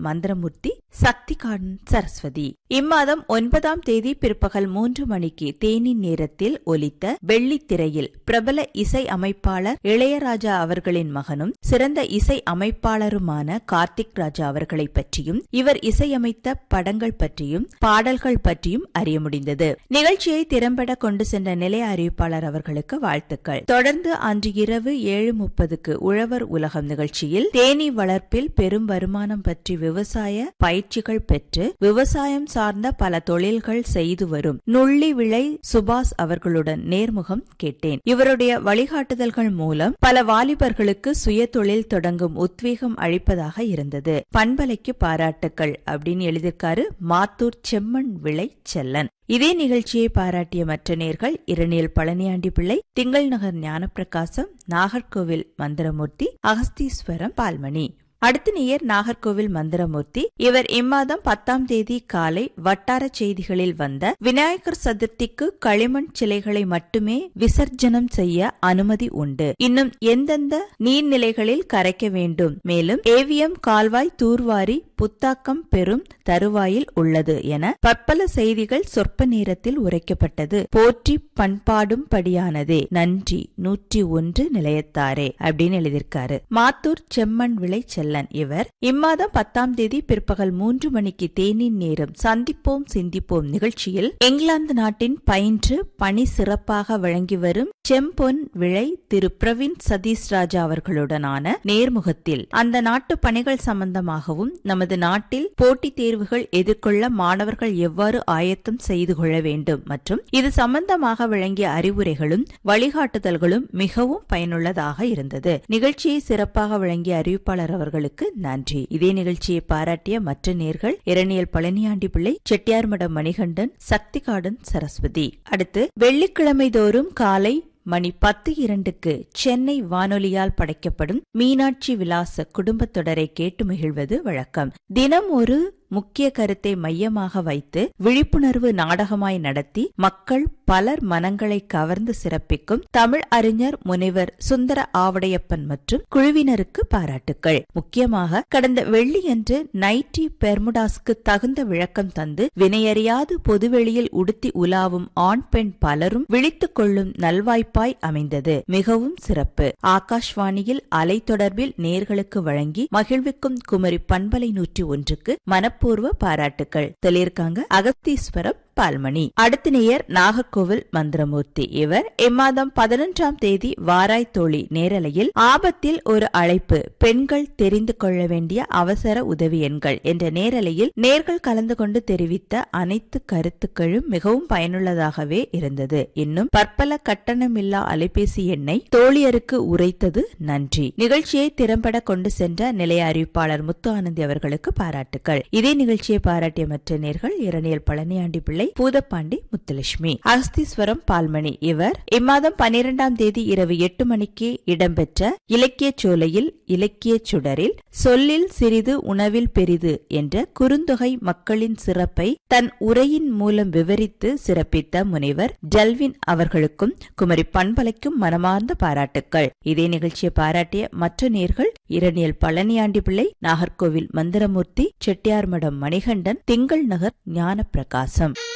மந்திரமூர்த்தி சக்திகாடன் சரஸ்வதி இம்மாதம் ஒன்பதாம் தேதி பிற்பகல் மூன்று மணிக்கு தேனி நேரத்தில் ஒலித்த வெள்ளித்திரையில் பிரபல இசை அமைப்பாளர் இளையராஜா அவர்களின் மகனும் சிறந்த இசை அமைப்பாளருமான கார்த்திக் ராஜா அவர்களை பற்றியும் இவர் இசையமைத்த படங்கள் பற்றியும் பாடல்கள் பற்றியும் அறிய முடிந்தது நிகழ்ச்சியை திறம்பட கொண்டு சென்ற நிலைய அறிவிப்பாளர் அவர்களுக்கு வாழ்த்துக்கள் தொடர்ந்து அன்று இரவு ஏழு முப்பதுக்கு உழவர் உலகம் நிகழ்ச்சியில் தேனீ வளர்ப்பில் பெரும் வருமானம் பற்றி விவசாய பயிற்சிகள் பெற்று விவசாயம் சார்ந்த பல தொழில்கள் செய்து வரும் நுள்ளி விளை சுபாஷ் அவர்களுடன் நேர்முகம் கேட்டேன் இவருடைய வழிகாட்டுதல்கள் மூலம் பல வாலிபர்களுக்கு சுய தொழில் தொடங்கும் உத்வேகம் அளிப்பதாக இருந்தது பண்பலைக்கு பாராட்டுக்கள் அப்படின்னு எழுதியிருக்காரு மாத்தூர் செம்மண் விளை செல்லன் இதே நிகழ்ச்சியை பாராட்டிய மற்ற நேர்கள் இரணியல் பழனியாண்டி பிள்ளை திங்கள் நகர் ஞானப்பிரகாசம் நாகர்கோவில் மந்திரமூர்த்தி அகஸ்தீஸ்வரம் பால்மணி அடுத்த நேயர் நாகர்கோவில் மந்திரமூர்த்தி இவர் இம்மாதம் பத்தாம் தேதி காலை வட்டார செய்திகளில் வந்த விநாயகர் சதுர்த்திக்கு களிமண் சிலைகளை மட்டுமே விசர்ஜனம் செய்ய அனுமதி உண்டு இன்னும் எந்தெந்த நீர்நிலைகளில் கரைக்க வேண்டும் மேலும் ஏவிஎம் கால்வாய் தூர்வாரி புத்தாக்கம் பெறும் தருவாயில் உள்ளது என பற்பல செய்திகள் சொற்ப நேரத்தில் உரைக்கப்பட்டது போற்றி பண்பாடும் படியானதே நன்றி நூற்றி ஒன்று நிலையத்தாரே அப்படின்னு எழுதியிருக்காரு மாத்தூர் செம்மண் விளை செல்லன் இவர் இம்மாதம் பத்தாம் தேதி பிற்பகல் மூன்று மணிக்கு தேனின் நேரம் சந்திப்போம் சிந்திப்போம் நிகழ்ச்சியில் இங்கிலாந்து நாட்டின் பயின்று பணி சிறப்பாக வழங்கி வரும் செம்பொன் விளை திரு பிரவீன் சதீஷ் ராஜா அவர்களுடனான நேர்முகத்தில் அந்த நாட்டு பணிகள் சம்பந்தமாகவும் நமது நாட்டில் போட்டித் தேர்வுகள் எதிர்கொள்ள மாணவர்கள் எவ்வாறு ஆயத்தம் செய்து கொள்ள வேண்டும் மற்றும் இது சம்பந்தமாக வழங்கிய அறிவுரைகளும் வழிகாட்டுதல்களும் மிகவும் பயனுள்ளதாக இருந்தது நிகழ்ச்சியை சிறப்பாக வழங்கிய அறிவிப்பாளர் அவர்களுக்கு நன்றி இதே நிகழ்ச்சியை பாராட்டிய மற்ற நேர்கள் இரணியல் பழனியாண்டி பிள்ளை செட்டியார்மடம் மணிகண்டன் சக்திகாடன் சரஸ்வதி அடுத்து வெள்ளிக்கிழமை தோறும் காலை மணி பத்து இரண்டுக்கு சென்னை வானொலியால் படைக்கப்படும் மீனாட்சி விலாச குடும்பத் தொடரை கேட்டு மகிழ்வது வழக்கம் தினம் ஒரு முக்கிய கருத்தை மையமாக வைத்து விழிப்புணர்வு நாடகமாய் நடத்தி மக்கள் பலர் மனங்களை கவர்ந்து சிறப்பிக்கும் தமிழ் அறிஞர் முனைவர் சுந்தர ஆவடையப்பன் மற்றும் குழுவினருக்கு பாராட்டுக்கள் முக்கியமாக கடந்த வெள்ளியன்று நைட்டி பெர்முடாஸ்க்கு தகுந்த விளக்கம் தந்து வினையறியாது பொதுவெளியில் உடுத்தி உலாவும் ஆண் பெண் பலரும் விழித்துக் கொள்ளும் நல்வாய்ப்பாய் அமைந்தது மிகவும் சிறப்பு ஆகாஷ்வாணியில் அலை தொடர்பில் நேர்களுக்கு வழங்கி மகிழ்விக்கும் குமரி பண்பலை நூற்றி ஒன்றுக்கு மனப்பூர்வ பாராட்டுக்கள் சொல்லியிருக்காங்க அகஸ்தீஸ்வரம் பால்மணி அடுத்த நேயர் நாகர்கோவில் மந்திரமூர்த்தி இவர் இம்மாதம் பதினொன்றாம் தேதி வாராய் தோழி நேரலையில் ஆபத்தில் ஒரு அழைப்பு பெண்கள் தெரிந்து கொள்ள வேண்டிய அவசர உதவி எண்கள் என்ற நேரலையில் நேர்கள் கலந்து கொண்டு தெரிவித்த அனைத்து கருத்துக்களும் மிகவும் பயனுள்ளதாகவே இருந்தது இன்னும் பற்பல கட்டணமில்லா அலைபேசி எண்ணை தோழியருக்கு உரைத்தது நன்றி நிகழ்ச்சியை திறம்பட கொண்டு சென்ற நிலைய அறிவிப்பாளர் முத்து ஆனந்தி அவர்களுக்கு பாராட்டுக்கள் இதே நிகழ்ச்சியை பாராட்டிய மற்ற நேர்கள் இரணியல் பழனியாண்டி பிள்ளை பூதப்பாண்டி முத்துலட்சுமி அகஸ்தீஸ்வரம் பால்மணி இவர் இம்மாதம் பனிரெண்டாம் தேதி இரவு எட்டு மணிக்கு இடம்பெற்ற இலக்கிய சோலையில் இலக்கிய சுடரில் சொல்லில் சிறிது உணவில் பெரிது என்ற குறுந்தொகை மக்களின் சிறப்பை தன் உரையின் மூலம் விவரித்து சிறப்பித்த முனைவர் ஜல்வின் அவர்களுக்கும் குமரி பண்பலைக்கும் மனமார்ந்த பாராட்டுக்கள் இதே நிகழ்ச்சியை பாராட்டிய மற்ற நேர்கள் இரணியல் பழனியாண்டி பிள்ளை நாகர்கோவில் மந்திரமூர்த்தி செட்டியார்மடம் மணிகண்டன் திங்கள் நகர் ஞான பிரகாசம்